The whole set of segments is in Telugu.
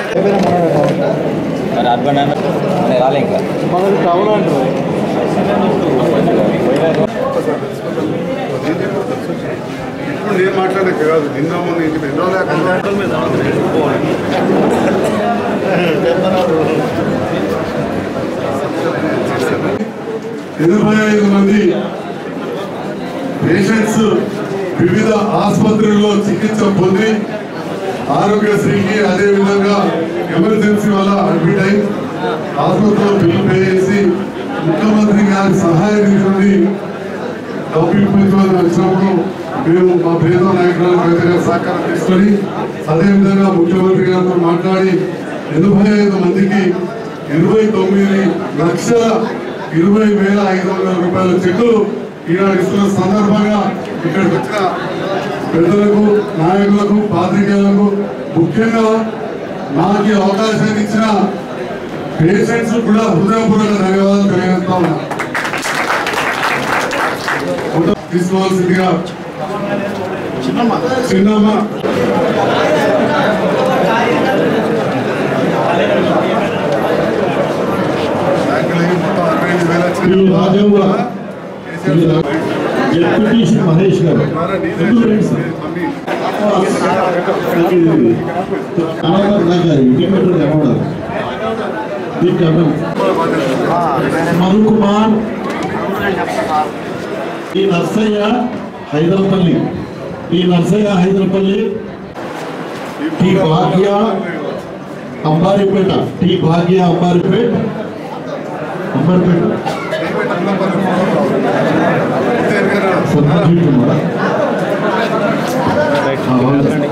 మరి అర్బన్ అన్న రాలే ఇంకా మనకి టౌన్ అంటారు ఇప్పుడు నేను మాట్లాడక కాదు నిన్న మొన్న ఇంటి ఎన్నో లేకుండా ఎనభై ఐదు మంది పేషెంట్స్ వివిధ ఆసుపత్రుల్లో చికిత్స పొంది ఆరోగ్యశ్రీకి అదే విధంగా ఎమర్జెన్సీ వల్ల అడ్మిట్ అయి ఆసుపత్రిలో బిల్లు పే చేసి ముఖ్యమంత్రి గారి సహాయ నిధి నుండి డబ్బు ఇప్పించమని వచ్చినప్పుడు మేము మా ప్రియత నాయకురాలు కవిత సహకారం తీసుకొని అదేవిధంగా ముఖ్యమంత్రి గారితో మాట్లాడి ఎనభై ఐదు మందికి ఇరవై తొమ్మిది లక్షల ఇరవై వేల ఐదు వందల రూపాయల చెక్కులు ఈనాడు ఇస్తున్న సందర్భంగా ఇక్కడికి వచ్చిన పెద్దలకు నాయకులకు పాత్రికేయులకు ముఖ్యంగా నాకు ఈ అవకాశాన్ని ఇచ్చిన పేషెంట్స్ కూడా హృదయపూర్వక ధన్యవాదాలు తెలియజేస్తా ఉన్నా తీసుకోవాల్సిందిగా చిన్నమ్మ మొత్తం అరవై ఐదు వేల ఈ రాజవ్వ ఈ రా- జడ్పీటీసీ మహేష్ గారు ఎందుకు రండి సార్? నాకు ఇది అమ్మగారు నాకు అది ఇంటిమేటర్ అమ్మగారు దీనికి అర్థం మధు కుమార్ ఈ Narsaiah Haidarapalli E Narsaiah Haidarapalli T Bhagya Ambaripeta T Bhagya Ambaripeta Ambaripeta certificate ఉన్నారా? ఆ, వాళ్ళు-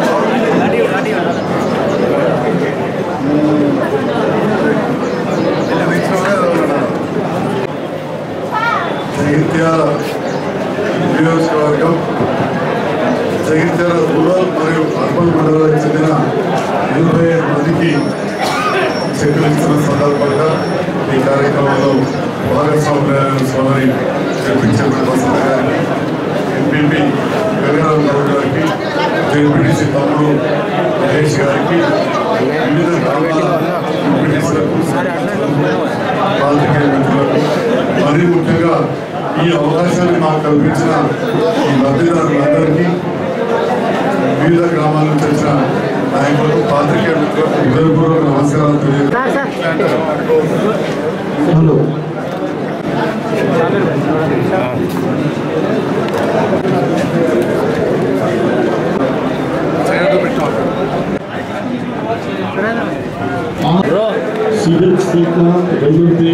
జగిత్యాల నియోజకవర్గం జగిత్యాల రూరల్ మరియు అర్బన్ మండలానికి చెందిన ఎనభై ఐదు మందికి చెక్కులు ఇస్తున్న సందర్భంగా ఈ కార్యక్రమంలో భాగస్వామ్య సోదరి చెప్పించిన వసంత గారికి ఎంపీపీ గంగారావు గారికి జెడ్పీటీసీ తమ్ముడు మహేష్ గారికి వివిధ గ్రామాల ఎంపీటీసీలకు పాత్రికేయ మిత్రులకు మరీ ముఖ్యంగా ఈ అవకాశాన్ని మాకు కల్పించిన ఈ లబ్ధిదారులందరికీ వివిధ గ్రామాల నుంచి వచ్చిన నాయకులకు పాత్రికేయ మిత్రులకు హృదయపూర్వక నమస్కారాలు తెలియజేస్తాను హలో సివిల్ శ్రీకాంత్ వైద్యుడి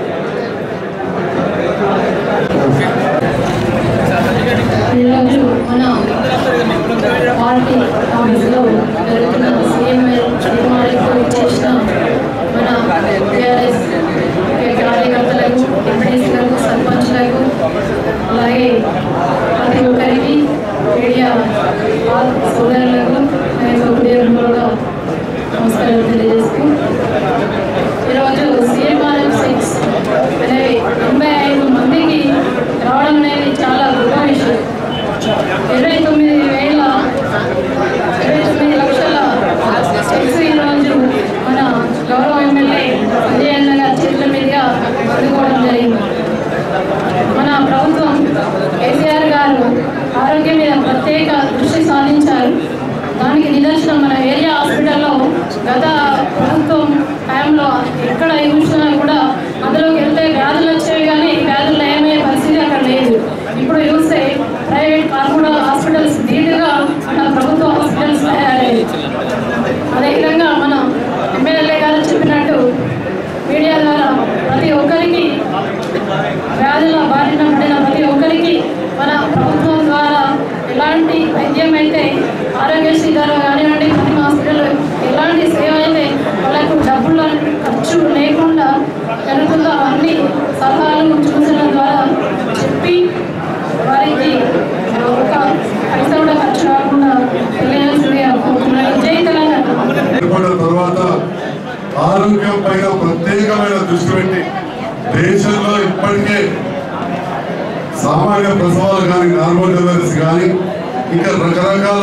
ఈరోజు మన పార్టీ ఆఫీస్లో జరుగుతున్న సీఎంఎల్ తీర్మానాలకు ఇచ్చేసిన మన టీఆర్ఎస్ కార్యకర్తలకు ఎంపీడీసీలకు సర్పంచ్లకు అలాగే ప్రతి ఒక్కరికి మీడియా సోదరులకు నేను హృదయపూర్వక నమస్కారాలు తెలియజేస్తూ ఈరోజు సీఎంఆర్ఎం సిక్స్ అనేది తొంభై ఐదు మందికి రావడం అనేది చాలా గొప్ప విషయం ఇరవై తొమ్మిది వేల ఇరవై తొమ్మిది లక్షల చెక్స్ ఈరోజు మన గౌరవ ఎమ్మెల్యే సంజయ్ అన్న గారి చేతుల మీదుగా అందుకోవడం జరిగింది మన ప్రభుత్వం కేసీఆర్ గారు ఆరోగ్యం మీద ప్రత్యేక దృష్టి సాధించారు దానికి నిదర్శనం మన ఏరియా హాస్పిటల్లో గత ప్రభుత్వం టైంలో ఎక్కడ ఏ చూసినా కూడా అందులోకి వెళ్తే వ్యాధులు వచ్చేవి కానీ వ్యాధులు నయమయ్యే పరిస్థితి అక్కడ లేదు ఇప్పుడు చూస్తే ప్రైవేట్ కార్పొరేట్ హాస్పిటల్స్ ధీటుగా మన ప్రభుత్వ హాస్పిటల్స్ తయారయ్యాయి అదేవిధంగా మన ఎమ్మెల్యే గారు చెప్పినట్టు మీడియా ద్వారా ప్రతి ఒక్కరికి వ్యాధుల బారిన పడిన ప్రతి ఒక్కరికి మన ప్రభుత్వం ద్వారా ఎలాంటి వైద్యం అయితే ఆరోగ్యశ్రీ ద్వారా కానివ్వండి ప్రతి హాస్పిటల్ ఎలాంటి సేవ అయితే వాళ్ళకు డబ్బులు ఖర్చు లేకుండా జరుగుతుందో అన్ని సలహాలు సూచనల ద్వారా చెప్పి వారికి ఒక పైసా కూడా ఖర్చు కాకుండా తెలియాల్సిందిగా కోరుతున్నాను జై తెలంగాణ ఏర్పడిన తర్వాత ఆరోగ్యం పైన ప్రత్యేకమైన దృష్టి పెట్టి దేశంలో ఇప్పటికే సామాన్య ప్రసవాలు కానీ నార్మల్ డెలివరీస్ కానీ ఇంకా రకరకాల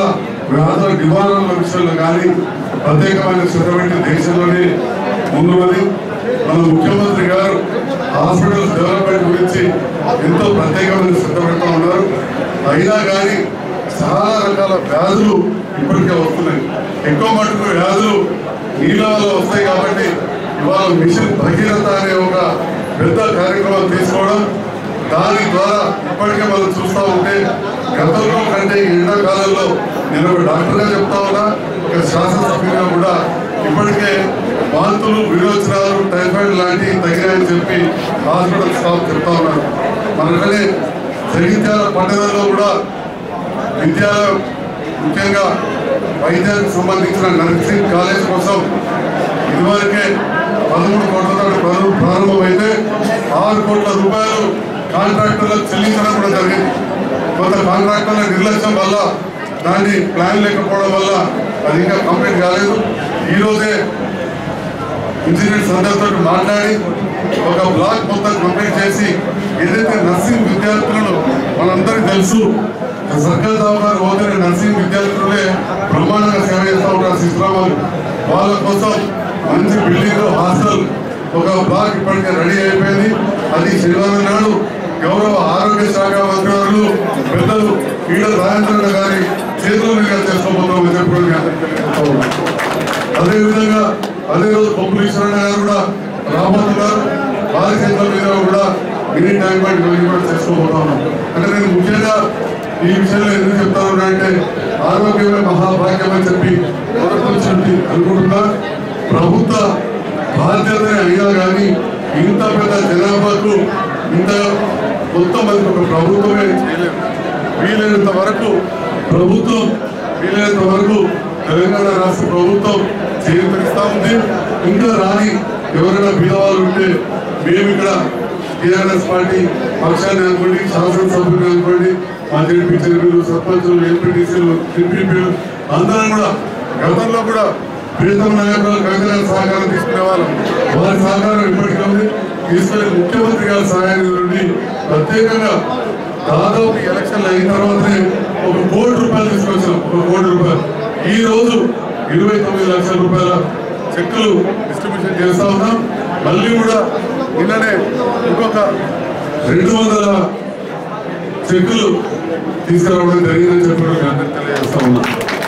వ్యాధుల నివారణ విషయంలో కానీ ప్రత్యేకమైన శ్రద్ధ పెట్టి దేశంలోనే ముందున్నది మన ముఖ్యమంత్రి గారు హాస్పిటల్స్ డెవలప్మెంట్ గురించి ఎంతో ప్రత్యేకమైన శ్రద్ధ పెడతా ఉన్నారు అయినా కానీ చాలా రకాల వ్యాధులు ఇప్పటికే వస్తున్నాయి ఎక్కువ మటుకు వ్యాధులు నీళ్ళ వల్ల వస్తాయి కాబట్టి ఇవాళ మిషన్ భగీరథ అనే ఒక పెద్ద కార్యక్రమం తీసుకోవడం దాని ద్వారా ఇప్పటికే మనం చూస్తూ ఉంటే గతంలో కంటే ఈ ఎండాకాలంలో నేను ఒక డాక్టర్గా చెప్తా ఉన్నా ఒక శాసనసభ్యుగా కూడా ఇప్పటికే వాంతులు విరోచనాలు టైఫాయిడ్ లాంటివి తగినాయని చెప్పి హాస్పిటల్ స్టాఫ్ చెప్తా ఉన్నారు మనకనే జగిత్యాల పట్టణంలో కూడా విద్యాలయం ముఖ్యంగా వైద్యానికి సంబంధించిన నర్సింగ్ కాలేజ్ కోసం ఇదివరకే పదమూడు కోట్లతో ప్రారం- ప్రారంభమైతే ఆరు కోట్ల రూపాయలు కాంట్రాక్టర్లకు చెల్లించడం కూడా జరిగింది కొంత కాంట్రాక్టర్ల నిర్లక్ష్యం వల్ల దాన్ని ప్లాన్ లేకపోవడం వల్ల అది ఇంకా కంప్లీట్ కాలేదు ఈరోజే ఇంజనీర్స్ అందరితో మాట్లాడి ఒక బ్లాక్ మొత్తం కంప్లీట్ చేసి ఏదైతే నర్సింగ్ విద్యార్థులను మనందరికీ తెలుసు సర్కార్ దవాఖాన పోతే నర్సింగ్ విద్యార్థులే బ్రహ్మాండంగా సేవ చేస్తూ ఉంటారు సిస్టరామాలు వాళ్ళ కోసం మంచి బిల్డింగ్ హాస్టల్ ఒక బ్లాక్ ఇప్పటికే రెడీ అయిపోయింది అది శనివారం నాడు గౌరవ ఆరోగ్య శాఖ మంత్రులు పెద్దలు ఈడ రాజేంద్ర గారి చేతుల మీద చేసుకోబోతామని చెప్పి కూడా మీ అందరికీ తెలియజేస్తా ఉన్నాను. అదేవిధంగా అదే రోజు బొబ్బులు ఈశ్వరణ గారు కూడా రాబోతున్నారు వారి చేతుల మీద కూడా మినీ ట్యాంక్ బండ్ ఇవన్నీ కూడా చేసుకోబోతాము అంటే నేను ముఖ్యంగా ఈ విషయంలో ఎందుకు చెప్తాను అంటే ఆరోగ్యమే మహాభాగ్యం అని చెప్పి మొదటి నుంచి ఉంది అనుకుంటున్నా ప్రభుత్వ బాధ్యతనే అయినా కానీ ఇంత పెద్ద జనాభాకు ఇంత మొత్తం మందికి ఒక ప్రభుత్వమే చేయలేదు వీలైనంత వరకు ప్రభుత్వం వీలైనంత వరకు తెలంగాణ రాష్ట్ర ప్రభుత్వం చేయూతనిస్తా ఉంది ఇంకా రాని ఎవరైనా బీదవాళ్ళు ఉంటే మేము ఇక్కడ టీఆర్ఎస్ పార్టీ పక్షాన్ని అనుకోండి శాసనసభ్యులు అనుకోండి మా జడ్పీ చైర్మన్లు సర్పంచులు ఎంపీటీసీలు ఎంపీపీలు అందరం కూడా గతంలో కూడా ప్రీతం నాయకులు కవితల సహకారం తీసుకునే వాళ్ళం వారి సహకారం ఇప్పటికీ ఉంది తీసుకునే ముఖ్యమంత్రి గారి సహాయం నుండి ప్రత్యేకంగా దాదాపు ఎలక్షన్లు అయిన తర్వాతనే ఒక కోటి రూపాయలు తీసుకొచ్చాం ఒక కోటి రూపాయలు ఈ రోజు ఇరవై తొమ్మిది లక్షల రూపాయల చెక్కులు డిస్ట్రిబ్యూషన్ చేస్తా ఉన్నాం మళ్ళీ కూడా నిన్ననే ఇంకొక రెండు వందల చెక్కులు తీసుకురావడం జరిగిందని చెప్పి కూడా మీ అందరికీ తెలియజేస్తా ఉన్నాం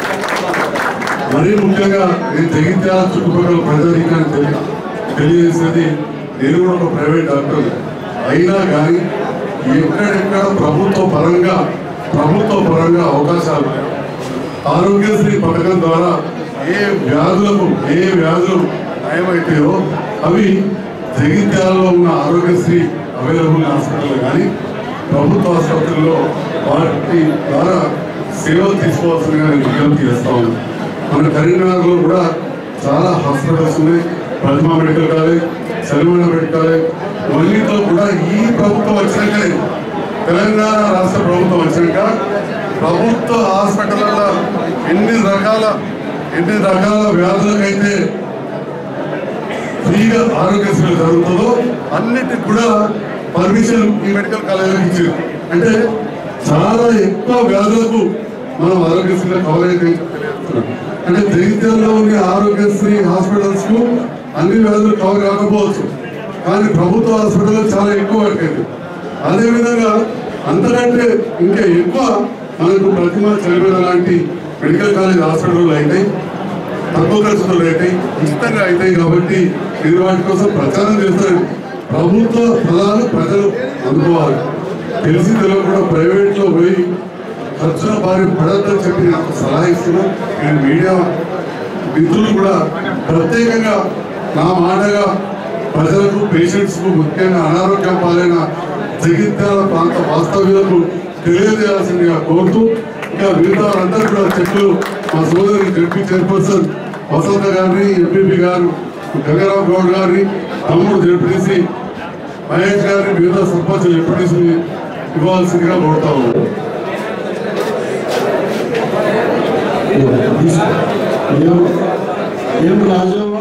మరీ ముఖ్యంగా నేను జగిత్యాల చుట్టుపక్కల ప్రజానీకాన్ని తెలియ తెలియజేసేది నేను కూడా ఒక ప్రైవేట్ డాక్టర్ అయినా కానీ ఎక్కడెక్కడ ప్రభుత్వ పరంగా ప్రభుత్వ పరంగా అవకాశాలు లేవు. ఆరోగ్యశ్రీ పథకం ద్వారా ఏ వ్యాధులకు ఏ వ్యాధులు నయమైతాయో అవి జగిత్యాలలో ఉన్న ఆరోగ్యశ్రీ అవైలబుల్ హాస్పిటల్ కానీ ప్రభుత్వ ఆసుపత్రుల్లో వాటి ద్వారా సేవలు తీసుకోవాల్సిందిగా నేను విజ్ఞప్తి చేస్తా ఉన్నాను మన కరీంనగర్లో కూడా చాలా హాస్పిటల్స్ ఉన్నాయి ప్రతిమా మెడికల్ కాలేజ్ సలిమాన మెడికల్ కాలేజ్ ఇవన్నింటిలో కూడా ఈ ప్రభుత్వం వచ్చినాకనే తెలంగాణ రాష్ట్ర ప్రభుత్వం వచ్చినాక ప్రభుత్వ హాస్పిటల్లో ఎన్ని రకాల ఎన్ని రకాల వ్యాధులకైతే ఫ్రీగా ఆరోగ్యశ్రీ జరుగుతుందో అన్నిటికి కూడా పర్మిషన్ ఈ మెడికల్ కాలేజీలకు ఇచ్చారు అంటే చాలా ఎక్కువ వ్యాధులకు మనం ఆరోగ్యశ్రీలో కవర్ అయితే అంటే జగిత్యాలలో ఉన్న ఆరోగ్యశ్రీ హాస్పిటల్స్ కు అన్ని వ్యాధులు కవర్ కాకపోవచ్చు కానీ ప్రభుత్వ హాస్పిటల్లో చాలా ఎక్కువ పడుతుంది అదేవిధంగా అంతకంటే ఇంకా ఎక్కువ మనకు ప్రతిమ చలివేద లాంటి మెడికల్ కాలేజ్ హాస్పిటల్ అయినాయి తక్కువ ఖర్చుతో అవుతాయి ఉచితంగా అవుతాయి కాబట్టి మీరు వాటి కోసం ప్రచారం చేస్తారు ప్రభుత్వ ఫలాలు ప్రజలు అందుకోవాలి తెలిసి తెలియకుండా ప్రైవేట్ లో పోయి ఖర్చుల బారి పడద్దని చెప్పి నాకు సలహా ఇస్తున్నాను నేను మీడియా మిత్రులు కూడా ప్రత్యేకంగా నా మాటగా ప్రజలకు పేషెంట్స్ కు ముఖ్యంగా అనారోగ్యం పాలైన జగిత్యాల ప్రాంత వాస్తవ్యులకు తెలియజేయాల్సిందిగా కోరుతూ ఇంకా మిగతా వాళ్ళందరూ కూడా చెట్లు మా సోదరి జడ్పీ చైర్పర్సన్ వసంత గారిని ఎంపీపీ గారు గంగారావు గౌడ్ గారిని తమ్ముడు జడ్పీటీసీ మహేష్ గారిని మిగతా సర్పంచ్ జడ్పీటీసీని ఇవ్వాల్సిందిగా కోరుతా ఉన్నాను ఏం ఏం రాజు